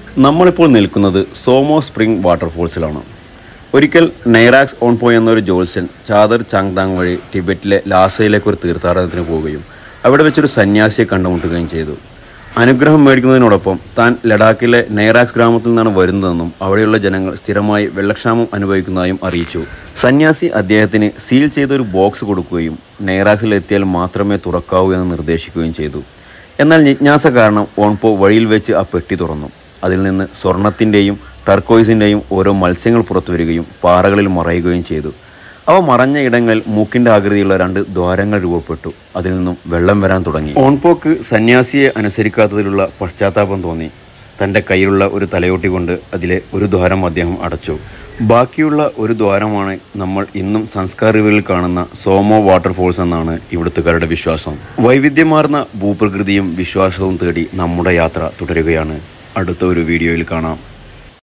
നമ്മളിപ്പോൾ നിൽക്കുന്നത് സോമോ സ്പ്രിംഗ് വാട്ടർഫോൾസിലാണ് ഒരിക്കൽ നൈറാക്സ് ഓൺപോയ് എന്നൊരു ജോത്സ്യൻ ചാദർ ചാങ്താങ് വഴി ടിബറ്റിലെ ലാസയിലേക്ക് ഒരു തീർത്ഥാടനത്തിന് പോവുകയും അവിടെ വെച്ചൊരു സന്യാസിയെ കണ്ടുമുട്ടുകയും ചെയ്തു അനുഗ്രഹം മേടിക്കുന്നതിനോടൊപ്പം താൻ ലഡാക്കിലെ നൈറാക്സ് ഗ്രാമത്തിൽ നിന്നാണ് വരുന്നതെന്നും അവിടെയുള്ള ജനങ്ങൾ സ്ഥിരമായി വെള്ളക്ഷാമം അനുഭവിക്കുന്നതായും അറിയിച്ചു സന്യാസി അദ്ദേഹത്തിന് സീൽ ചെയ്ത ഒരു ബോക്സ് കൊടുക്കുകയും നൈറാക്സിൽ എത്തിയാൽ മാത്രമേ തുറക്കാവൂ എന്ന് നിർദ്ദേശിക്കുകയും ചെയ്തു എന്നാൽ ജിജ്ഞാസ കാരണം ഓൺപോ വഴിയിൽ വെച്ച് ആ പെട്ടി തുറന്നു അതിൽ നിന്ന് സ്വർണത്തിൻ്റെയും ടർക്കോയിസിൻ്റെയും ഓരോ മത്സ്യങ്ങൾ പുറത്തു വരികയും പാറകളിൽ മറയുകയും ചെയ്തു അവ മറഞ്ഞ ഇടങ്ങളിൽ മൂക്കിന്റെ ആകൃതിയുള്ള രണ്ട് ദ്വാരങ്ങൾ രൂപപ്പെട്ടു അതിൽ നിന്നും വെള്ളം വരാൻ തുടങ്ങി ഓൺപോക്ക് സന്യാസിയെ അനുസരിക്കാത്തതിലുള്ള പശ്ചാത്താപം തോന്നി തൻ്റെ കയ്യിലുള്ള ഒരു തലയോട്ടി കൊണ്ട് അതിലെ ഒരു ദ്വാരം അദ്ദേഹം അടച്ചു ബാക്കിയുള്ള ഒരു ദ്വാരമാണ് നമ്മൾ ഇന്നും സംസ്കാർ റിവറിൽ കാണുന്ന സോമോ വാട്ടർഫോൾസ് എന്നാണ് ഇവിടുത്തുകാരുടെ വിശ്വാസം വൈവിധ്യമാർന്ന ഭൂപ്രകൃതിയും വിശ്വാസവും തേടി നമ്മുടെ യാത്ര തുടരുകയാണ് അടുത്ത ഒരു വീഡിയോയിൽ കാണാം